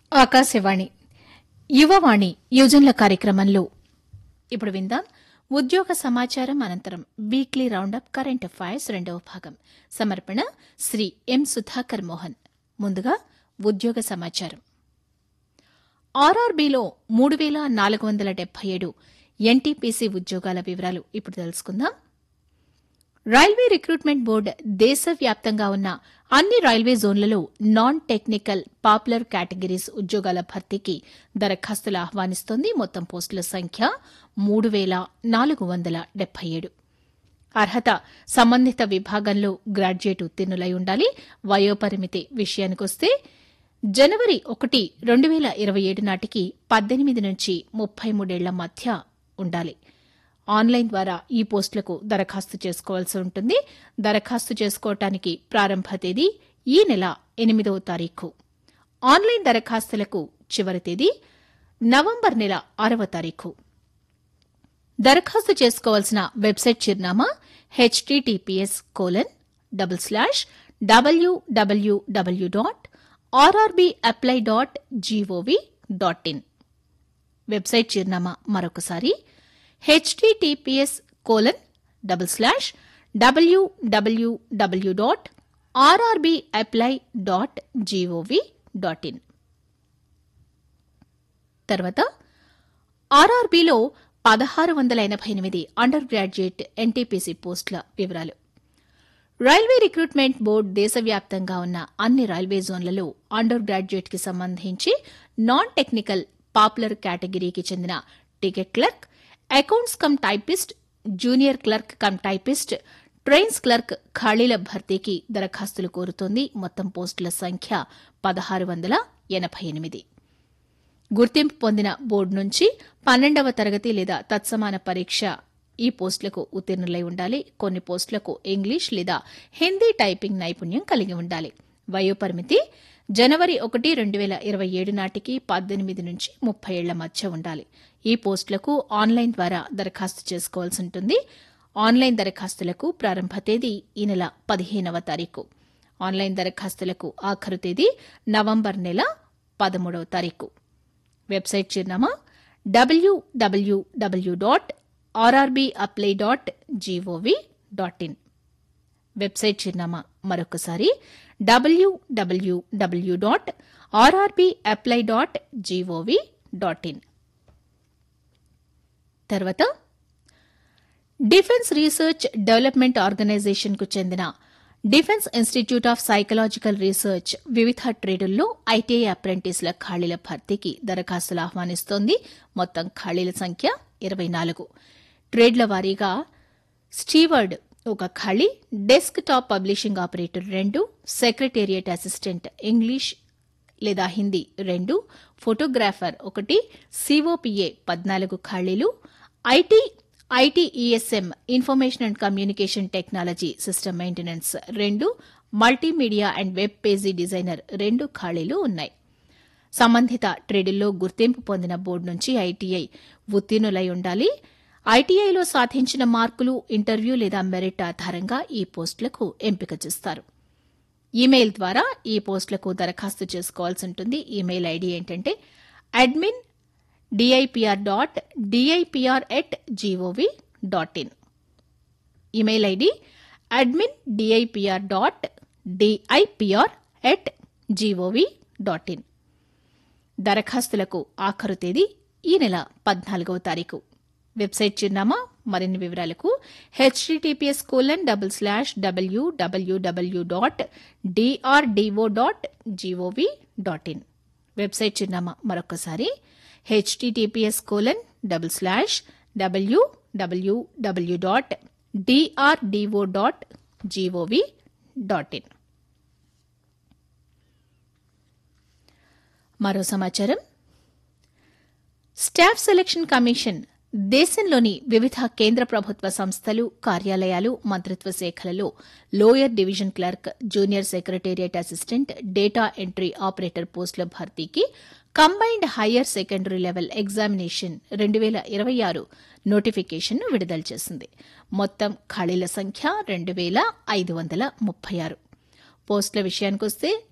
ఆకాశవాణి యువవాణి యువజనుల కార్యక్రమంలో ఇప్పుడు విందాం ఉద్యోగ సమాచారం అనంతరం వీక్లీ రౌండప్ కరెంట్ అఫైర్స్ రెండవ భాగం సమర్పణ శ్రీ ఎం సుధాకర్ మోహన్ ముందుగా ఉద్యోగ సమాచారం ఆర్ఆర్బీలో మూడు వేల నాలుగు వందల డెబ్బై ఏడు ఎన్టీపీసీ ఉద్యోగాల వివరాలు ఇప్పుడు తెలుసుకుందాం రైల్వే రిక్రూట్మెంట్ బోర్డు దేశవ్యాప్తంగా ఉన్న అన్ని రైల్వే జోన్లలో నాన్ టెక్నికల్ పాపులర్ కేటగిరీస్ ఉద్యోగాల భర్తీకి దరఖాస్తులు ఆహ్వానిస్తోంది మొత్తం పోస్టుల సంఖ్య మూడు వేల నాలుగు వందల డెబ్బై ఏడు అర్హత సంబంధిత విభాగంలో గ్రాడ్యుయేట్ ఉత్తీర్ణులై ఉండాలి వయోపరిమితి విషయానికొస్తే జనవరి ఒకటి రెండు వేల ఇరవై ఏడు నాటికి పద్దెనిమిది నుంచి ముప్పై మూడేళ్ల మధ్య ఉండాలి ఆన్లైన్ ద్వారా ఈ పోస్టులకు దరఖాస్తు చేసుకోవాల్సి ఉంటుంది దరఖాస్తు చేసుకోవటానికి ప్రారంభ తేదీ ఈ నెల ఎనిమిదవ తారీఖు ఆన్లైన్ దరఖాస్తులకు చివరి తేదీ నవంబర్ నెల ఆరవ తారీఖు దరఖాస్తు చేసుకోవాల్సిన వెబ్సైట్ చిరునామా HTTPS colon double slash WWW dot RRB apply dot GOV dot in website చిరునామా మరొకసారి HTTPS colon double slash WWW dot RRB apply dot GOV dot in తర్వాత ఆర్ఆర్బీలో పదహారు వందల ఎనభై ఎనిమిది అండర్ గ్రాడ్యుయేట్ ఎన్టీపీసీ పోస్టుల వివరాలు రైల్వే రిక్రూట్మెంట్ బోర్డు దేశవ్యాప్తంగా ఉన్న అన్ని రైల్వే జోన్లలో అండర్ గ్రాడ్యుయేట్ కి సంబంధించి నాన్ టెక్నికల్ పాపులర్ కేటగిరీకి చెందిన ticket clerk accounts cum typist junior clerk cum typist trains clerk ఖాళీల భర్తీకి దరఖాస్తులు కోరుతోంది మొత్తం పోస్టుల సంఖ్య పదహారు వందల ఎనభై ఎనిమిది గుర్తింపు పొందిన బోర్డు నుంచి పన్నెండవ తరగతి లేదా తత్సమాన పరీక్ష ఈ పోస్టులకు ఉత్తీర్ణులై ఉండాలి కొన్ని పోస్టులకు ఇంగ్లీష్ లేదా హిందీ టైపింగ్ నైపుణ్యం కలిగి ఉండాలి వయోపరిమితి జనవరి ఒకటి రెండు వేల ఇరవై ఏడు నాటికి పద్దెనిమిది నుంచి ముప్పై ఏళ్ల మధ్య ఉండాలి ఈ పోస్టులకు ఆన్లైన్ ద్వారా దరఖాస్తు చేసుకోవాల్సి ఉంటుంది ఆన్లైన్ దరఖాస్తులకు ప్రారంభ తేదీ ఈ నెల పదిహేనవ తారీఖు ఆన్లైన్ దరఖాస్తులకు ఆఖరు తేదీ నవంబర్ నెల పదమూడవ తారీఖు వెబ్సైట్ చిరునామా WWW dot RRB apply dot GOV dot in website చిరునామా మరొకసారి WWW dot RRB apply dot GOV dot in తర్వాత డిఫెన్స్ రీసెర్చ్ డెవలప్మెంట్ ఆర్గనైజేషన్కు చెందిన defence institute of psychological research వివిధ ట్రేడుల్లో ఐటీఐ అప్రెంటిస్ల ఖాళీల భర్తీకి దరఖాస్తులు ఆహ్వానిస్తోంది మొత్తం ఖాళీల సంఖ్య ఇరవై నాలుగు ట్రేడ్ల వారీగా స్టీవర్డ్ ఒక ఖాళీ డెస్క్ టాప్ పబ్లిషింగ్ ఆపరేటర్ రెండు సెక్రటేరియట్ అసిస్టెంట్ ఇంగ్లీష్ లేదా హిందీ రెండు ఫోటోగ్రాఫర్ ఒకటి సిఓపిఏ పద్నాలుగు ఖాళీలు IT ITESM information and communication technology system maintenance రెండు multimedia and web page designer రెండు ఖాళీలు ఉన్నాయి సంబంధిత ట్రేడుల్లో గుర్తింపు పొందిన బోర్డు నుంచి ఐటీఐ ఉత్తీర్ణులై ఉండాలి ఐటీఐలో సాధించిన మార్కులు ఇంటర్వ్యూ లేదా మెరిట్ ఆధారంగా ఈ పోస్టులకు ఎంపిక చేస్తారు ఈమెయిల్ ద్వారా ఈ పోస్టులకు దరఖాస్తు చేసుకోవాల్సి ఉంటుంది ఈమెయిల్ ఐడి ఏంటంటే admin DIPR dot DIPR at GOV dot in email ID admin DIPR dot DIPR at GOV dot in దరఖాస్తులకు ఆఖరు తేదీ ఈ నెల పద్నాలుగవ తారీఖు వెబ్సైట్ చిరునామా మరిన్ని వివరాలకు HTTPS colon double slash WWW dot DRDO dot GOV dot in website చిరునామా మరొకసారి HTTPS colon double slash WWW dot DRDO dot GOV dot in మరో సమాచారం స్టాఫ్ సెలక్షన్ కమిషన్ దేశంలోని వివిధ కేంద్ర ప్రభుత్వ సంస్థలు కార్యాలయాలు మంత్రిత్వ శాఖలలో lower division clerk junior secretariat assistant data entry operator పోస్టుల భర్తీకి combined higher secondary level examination రెండు వేల ఇరవై ఆరు నోటిఫికేషన్ను విడుదల చేసింది మొత్తం ఖాళీల సంఖ్య రెండు వేల ఐదు వందల ముప్పై ఆరు పోస్టుల విషయానికొస్తే